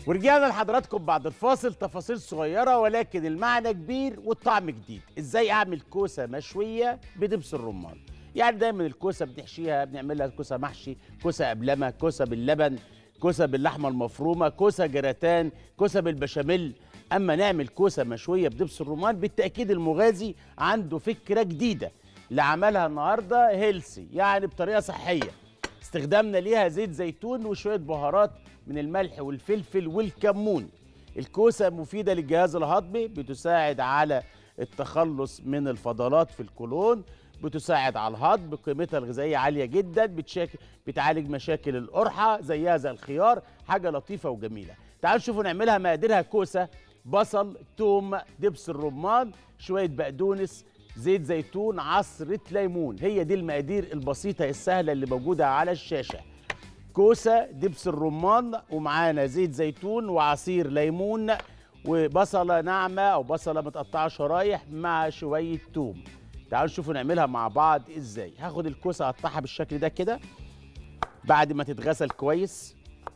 ورجعنا لحضراتكم بعد الفاصل تفاصيل صغيرة ولكن المعنى كبير والطعم جديد ازاي اعمل كوسة مشوية بدبس الرمان يعني دايما الكوسة بنحشيها بنعملها كوسة محشي كوسة أبلمة كوسة باللبن كوسة باللحمة المفرومة كوسة جراتان كوسة بالبشاميل أما نعمل كوسة مشوية بدبس الرمان بالتأكيد المغازي عنده فكرة جديدة اللي عملها النهاردة هيلسي يعني بطريقة صحية استخدامنا ليها زيت زيتون وشوية بهارات من الملح والفلفل والكمون الكوسة مفيدة للجهاز الهضمي بتساعد على التخلص من الفضلات في القولون بتساعد على الهضم قيمتها الغذائية عالية جدا بتشاكل بتعالج مشاكل القرحة زيها زي الخيار حاجة لطيفة وجميلة تعالوا شوفوا نعملها مقاديرها كوسة بصل توم دبس الرمان شوية بقدونس زيت زيتون عصرة ليمون هي دي المقادير البسيطة السهلة اللي موجودة على الشاشة كوسة دبس الرمان ومعانا زيت زيتون وعصير ليمون وبصلة ناعمة أو بصلة متقطعة شرايح مع شوية توم تعالوا نشوفوا نعملها مع بعض ازاي هاخد الكوسة اقطعها بالشكل ده كده بعد ما تتغسل كويس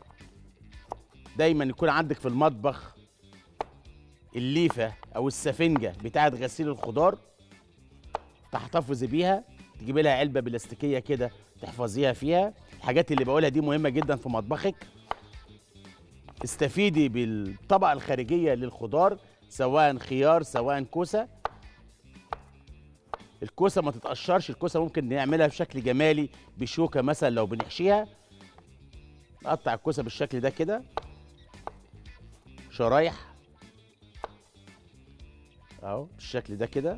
دايما يكون عندك في المطبخ الليفة أو السفنجة بتاعة غسيل الخضار تحتفظي بيها تجيبي لها علبة بلاستيكية كده تحفظيها فيها الحاجات اللي بقولها دي مهمة جدا في مطبخك استفيدي بالطبقة الخارجية للخضار سواء خيار سواء كوسة الكوسة ما تتقشرش الكوسة ممكن نعملها بشكل جمالي بشوكة مثلا لو بنحشيها نقطع الكوسة بالشكل ده كده شرايح اهو بالشكل ده كده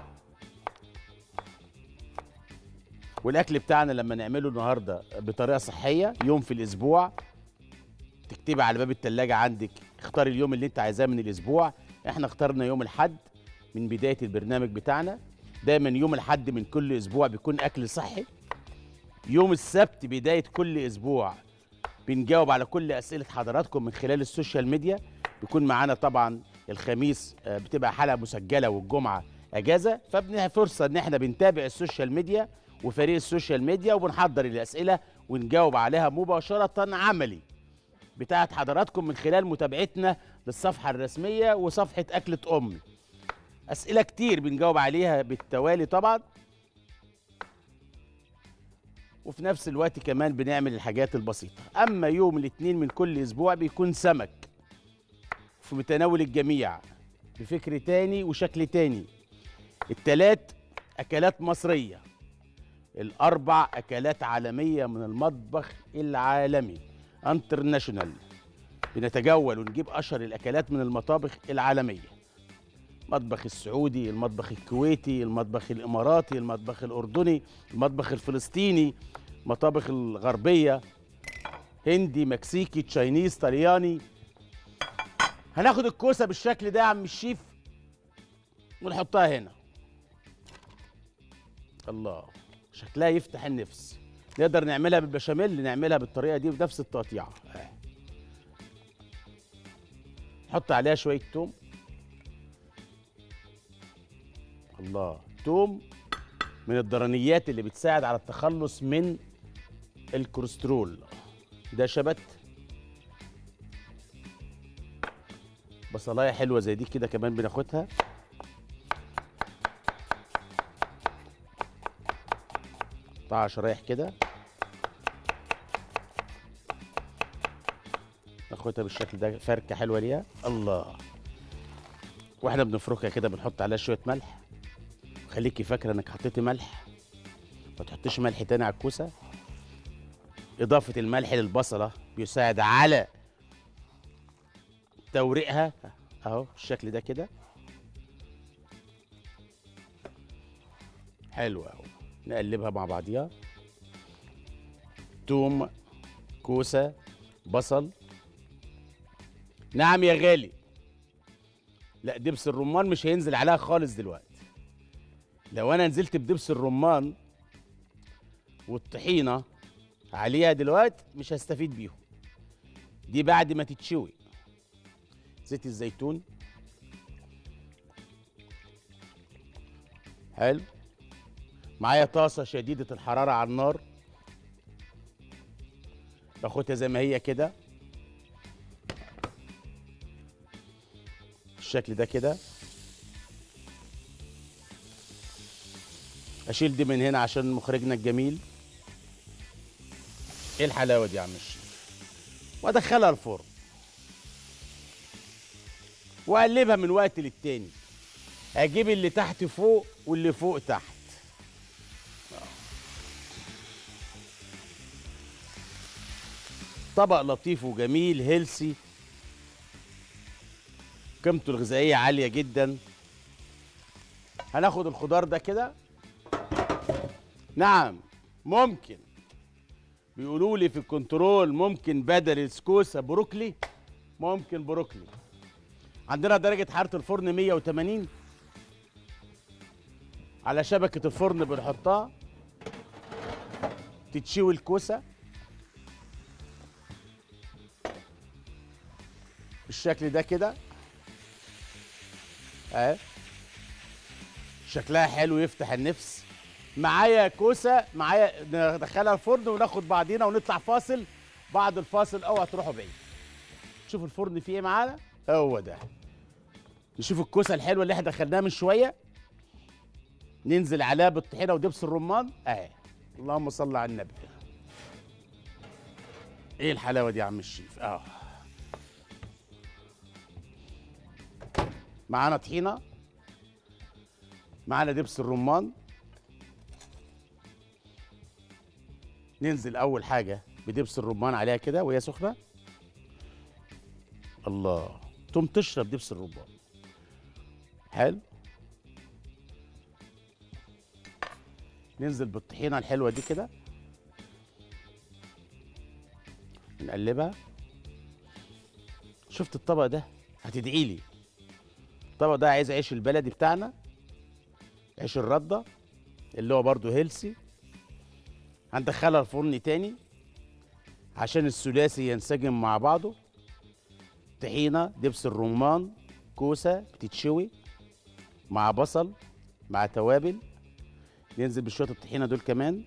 والاكل بتاعنا لما نعمله النهارده بطريقه صحيه يوم في الاسبوع تكتبي على باب التلاجة عندك اختاري اليوم اللي انت عايزاه من الاسبوع احنا اخترنا يوم الحد من بدايه البرنامج بتاعنا دايما يوم الحد من كل اسبوع بيكون اكل صحي يوم السبت بدايه كل اسبوع بنجاوب على كل اسئله حضراتكم من خلال السوشيال ميديا بيكون معانا طبعا الخميس آه، بتبقى حلقه مسجله والجمعه اجازه فبنها فرصه ان احنا بنتابع السوشيال ميديا وفريق السوشيال ميديا وبنحضر الاسئله ونجاوب عليها مباشره عملي بتاعت حضراتكم من خلال متابعتنا للصفحه الرسميه وصفحه اكله امي اسئله كتير بنجاوب عليها بالتوالي طبعا وفي نفس الوقت كمان بنعمل الحاجات البسيطه اما يوم الاثنين من كل اسبوع بيكون سمك في متناول الجميع بفكر تاني وشكل تاني التلات اكلات مصريه الاربع اكلات عالميه من المطبخ العالمي انترناشونال بنتجول ونجيب اشهر الاكلات من المطابخ العالميه المطبخ السعودي المطبخ الكويتي المطبخ الاماراتي المطبخ الاردني المطبخ الفلسطيني المطابخ الغربيه هندي مكسيكي تشاينيز طلياني هناخد الكوسه بالشكل ده يا عم الشيف ونحطها هنا الله شكلها يفتح النفس نقدر نعملها بالبشاميل نعملها بالطريقه دي بنفس التقطيعه آه. نحط عليها شويه توم الله توم من الضرنيات اللي بتساعد على التخلص من الكوليسترول ده شبت بصلايه حلوه زي دي كده كمان بناخدها قطعها شرايح كده ناخدها بالشكل ده فركه حلوه ليها الله واحنا بنفركها كده بنحط عليها شويه ملح خليكي فاكره انك حطيتي ملح ما تحطيش ملح تاني على الكوسه اضافه الملح للبصله بيساعد على توريقها اهو بالشكل ده كده حلو اهو نقلبها مع بعضيها توم كوسه بصل نعم يا غالي لا دبس الرمان مش هينزل عليها خالص دلوقتي لو انا نزلت بدبس الرمان والطحينه عليها دلوقتي مش هستفيد بيهم دي بعد ما تتشوي زيت الزيتون حلو معايا طاسه شديده الحراره على النار باخدها زي ما هي كده بالشكل ده كده اشيل دي من هنا عشان مخرجنا الجميل ايه الحلاوه دي يا عم الشيخ وادخلها الفرن واقلبها من وقت للتاني اجيب اللي تحت فوق واللي فوق تحت طبق لطيف وجميل هيلسي قيمته الغذائيه عاليه جدا هناخد الخضار ده كده نعم ممكن بيقولوا لي في الكنترول ممكن بدل السكوسه بروكلي ممكن بروكلي عندنا درجه حراره الفرن 180 على شبكه الفرن بنحطها تتشوي الكوسه بالشكل ده كده اهي شكلها حلو يفتح النفس معايا كوسه معايا ندخلها الفرن وناخد بعضينا ونطلع فاصل بعد الفاصل اوعى تروحوا بعيد شوف الفرن فيه ايه معانا هو ده نشوف الكوسه الحلوه اللي احنا دخلناها من شويه ننزل عليها بالطحينه ودبس الرمان اهي اللهم صل على النبي ايه الحلاوه دي يا عم الشيف اه معانا طحينه معانا دبس الرمان ننزل اول حاجه بدبس الرمان عليها كده وهي سخنه الله تقوم تشرب دبس الرمان حلو ننزل بالطحينه الحلوه دي كده نقلبها شفت الطبق ده هتدعي لي الطبق ده عايز عيش البلدي بتاعنا عيش الرده اللي هو برضو هيلسي هندخلها الفرن تاني عشان الثلاثي ينسجم مع بعضه طحينه دبس الرمان كوسه بتتشوي مع بصل مع توابل ننزل بشويه الطحينه دول كمان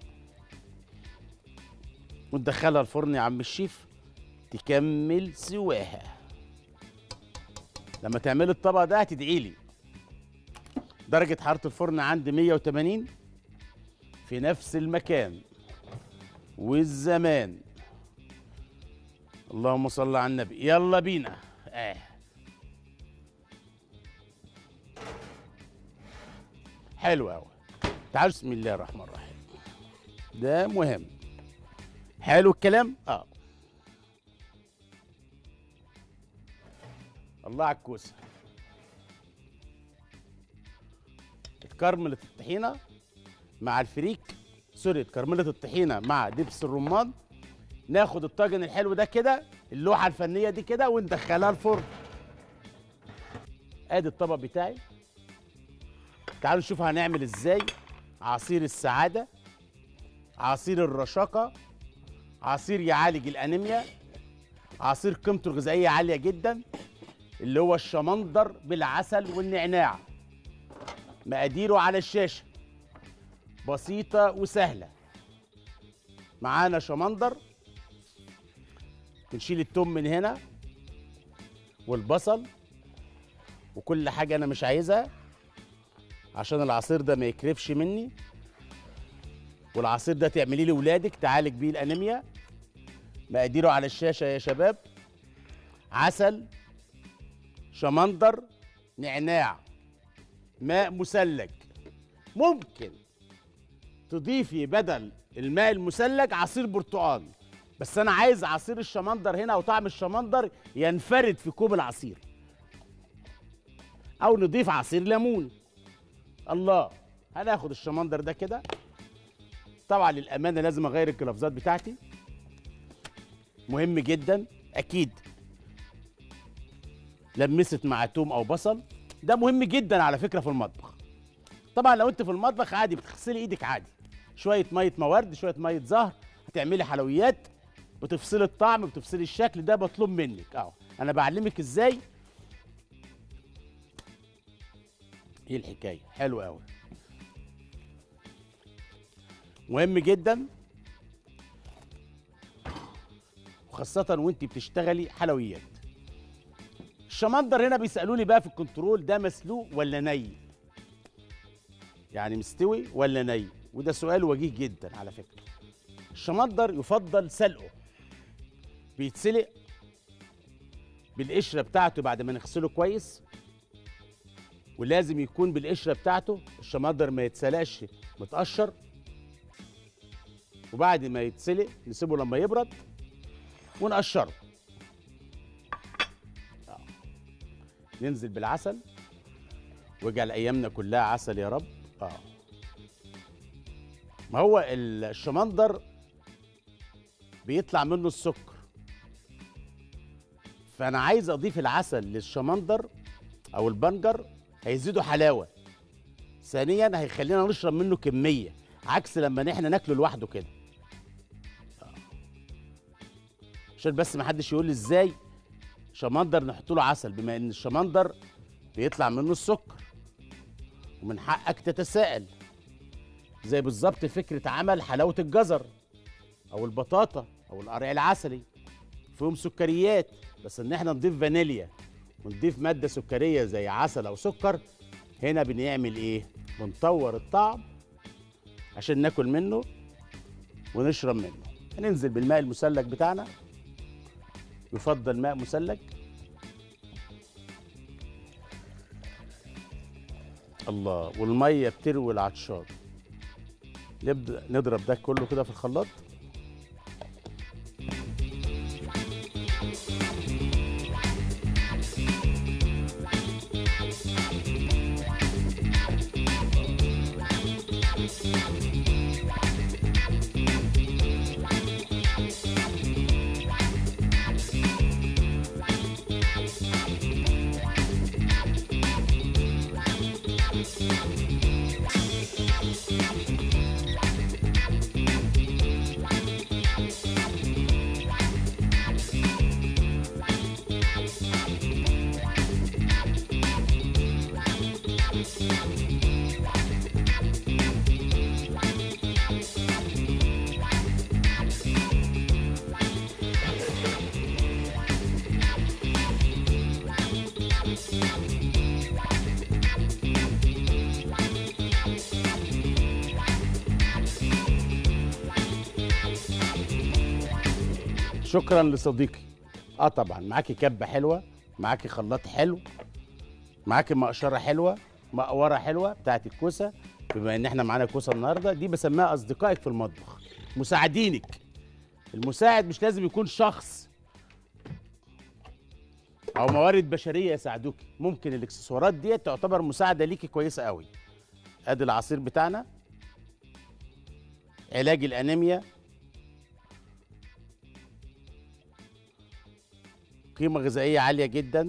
وندخلها الفرن يا عم الشيف تكمل سواها لما تعملي الطبق ده هتدعي لي درجة حرارة الفرن عندي 180 في نفس المكان والزمان اللهم صل على النبي يلا بينا آه. حلو قوي تعالوا بسم الله الرحمن الرحيم ده مهم حلو الكلام اه الله على الكوسه اتكرملت الطحينه مع الفريك سوري اتكرملت الطحينه مع دبس الرمان ناخد الطاجن الحلو ده كده اللوحه الفنيه دي كده وندخلها الفرن ادي الطبق بتاعي تعالوا نشوف هنعمل ازاي عصير السعاده عصير الرشاقه عصير يعالج الانيميا عصير قيمته الغذائيه عاليه جدا اللي هو الشمندر بالعسل والنعناع مقاديره على الشاشه بسيطه وسهله معانا شمندر بنشيل التوم من هنا والبصل وكل حاجه انا مش عايزها عشان العصير ده ما يكرفش مني والعصير ده تعمليه لاولادك تعالج بيه الانيميا مقاديره على الشاشه يا شباب عسل شمندر نعناع ماء مثلج ممكن تضيفي بدل الماء المثلج عصير برتقال بس انا عايز عصير الشمندر هنا او طعم الشمندر ينفرد في كوب العصير او نضيف عصير ليمون الله هناخد الشمندر ده كده طبعا للامانه لازم اغير الجلافزات بتاعتي مهم جدا اكيد لمست مع توم او بصل ده مهم جدا على فكره في المطبخ طبعا لو انت في المطبخ عادي بتغسلي ايدك عادي شويه ميه موارد شويه ميه زهر هتعملي حلويات بتفصلي الطعم بتفصلي الشكل ده مطلوب منك اهو انا بعلمك ازاي ايه الحكايه حلو قوي مهم جدا وخاصة وانت بتشتغلي حلويات الشمندر هنا بيسالوني بقى في الكنترول ده مسلوق ولا ني يعني مستوي ولا ني وده سؤال وجيه جدا على فكره الشمندر يفضل سلقه بيتسلق بالقشره بتاعته بعد ما نغسله كويس ولازم يكون بالقشره بتاعته الشمندر ما يتسلقش متقشر وبعد ما يتسلق نسيبه لما يبرد ونقشره آه. ننزل بالعسل واجعل ايامنا كلها عسل يا رب اه ما هو الشمندر بيطلع منه السكر فانا عايز اضيف العسل للشمندر او البنجر هيزيدوا حلاوه ثانيا هيخلينا نشرب منه كميه عكس لما احنا ناكله لوحده كده آه. عشان بس ما حدش يقول لي ازاي شمندر نحط له عسل بما ان الشمندر بيطلع منه السكر ومن حقك تتساءل زي بالظبط فكره عمل حلاوه الجزر او البطاطا او القرع العسلي فيهم سكريات بس ان احنا نضيف فانيليا ونضيف ماده سكريه زي عسل او سكر هنا بنعمل ايه بنطور الطعم عشان ناكل منه ونشرب منه هننزل بالماء المسلك بتاعنا يفضل ماء مسلك الله والميه بتروي العطشان نبدا نضرب ده كله كده في الخلاط شكرا لصديقي اه طبعا معاكي كبه حلوه معاكي خلاط حلو معاكي مقشره حلوه مقوره حلوه بتاعت الكوسه بما ان احنا معانا كوسه النهارده دي بسميها اصدقائك في المطبخ مساعدينك المساعد مش لازم يكون شخص او موارد بشريه يساعدوك ممكن الاكسسوارات دي تعتبر مساعده ليكي كويسه قوي ادي العصير بتاعنا علاج الانيميا قيمة غذائية عالية جدا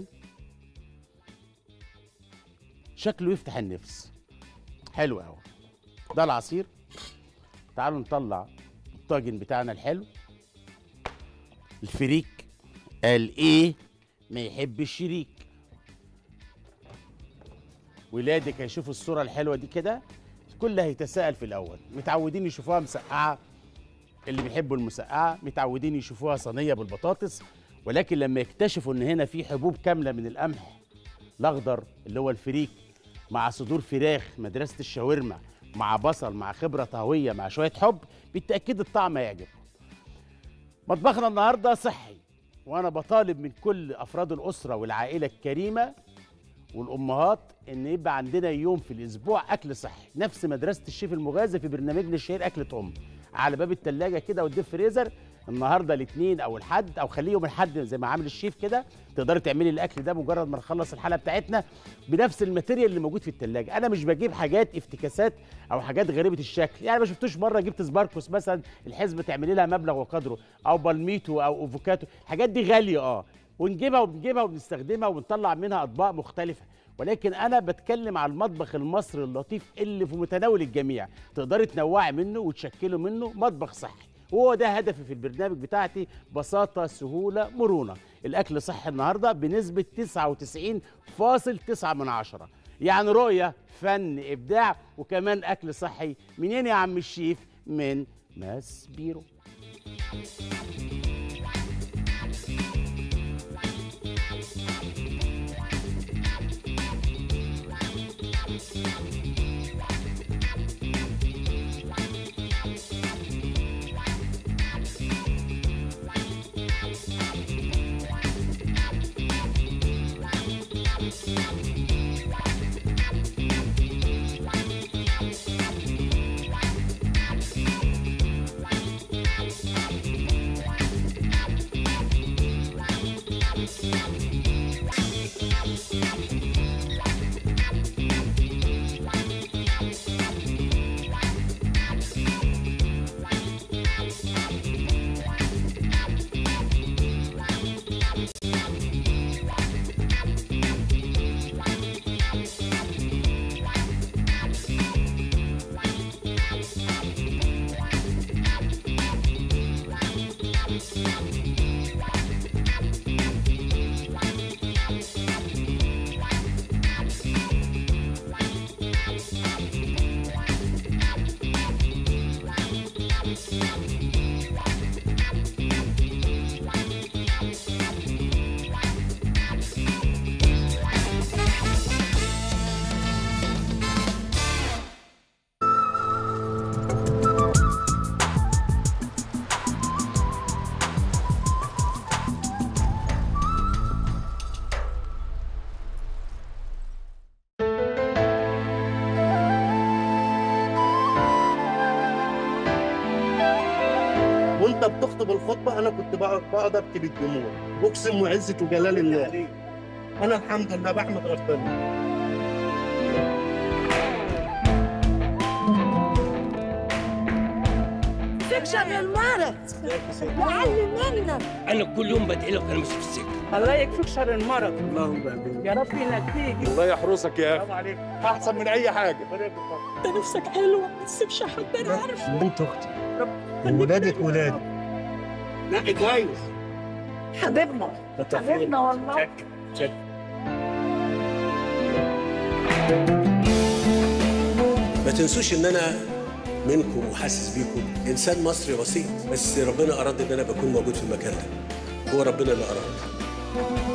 شكله يفتح النفس حلو قوي ده العصير تعالوا نطلع الطاجن بتاعنا الحلو الفريك قال ايه ما يحب الشريك ولادك هيشوفوا الصورة الحلوة دي كده الكل هيتساءل في الأول متعودين يشوفوها مسقعة اللي بيحبوا المسقعة متعودين يشوفوها صينية بالبطاطس ولكن لما يكتشفوا ان هنا في حبوب كامله من القمح الاخضر اللي هو الفريك مع صدور فراخ مدرسه الشاورما مع بصل مع خبره طهويه مع شويه حب بالتاكيد الطعم هيعجبكم مطبخنا النهارده صحي وانا بطالب من كل افراد الاسره والعائله الكريمه والامهات ان يبقى عندنا يوم في الاسبوع اكل صحي نفس مدرسه الشيف المغازي في برنامجنا الشهير اكله ام على باب التلاجة كده والديب فريزر النهارده الاثنين او الحد او خليه يوم الحد زي ما عامل الشيف كده تقدري تعملي الاكل ده مجرد ما نخلص الحلقه بتاعتنا بنفس الماتيريال اللي موجود في الثلاجه انا مش بجيب حاجات افتكاسات او حاجات غريبه الشكل يعني ما شفتوش مره جبت سباركوس مثلا الحزمه تعملي لها مبلغ وقدره او بالميتو او اوفوكاتو الحاجات دي غاليه اه ونجيبها وبنجيبها وبنستخدمها وبنطلع منها اطباق مختلفه ولكن انا بتكلم على المطبخ المصري اللطيف اللي في متناول الجميع تقدري تنوعي منه وتشكلوا منه مطبخ صحي وهو ده هدفي في البرنامج بتاعتي بساطة سهولة مرونة الأكل صحي النهاردة بنسبة 99.9 من عشرة يعني رؤية فن إبداع وكمان أكل صحي منين يا عم الشيف من ماس بيرو وانت بتخطب الخطبه انا كنت بقعد بقعد ابكي بالدموع اقسم وعزه وجلال الله انا الحمد لله بحمد ربنا فيك شر المرض وعلم منك انا كل يوم بدعي لك انا مش في السكه الله يكفيك شر المرض اللهم امين يا رب ينجيك الله يحرسك يا السلام عليكم اخي احسن من اي حاجه انت نفسك حلوه ما تسيبش حد انا عارف بنت اختي وولادك ولادي لا كويس حبيبنا حبيبنا والله ما تنسوش ان انا منكم وحاسس بيكم انسان مصري بسيط بس ربنا اراد ان انا بكون موجود في المكان ده هو ربنا اللي اراد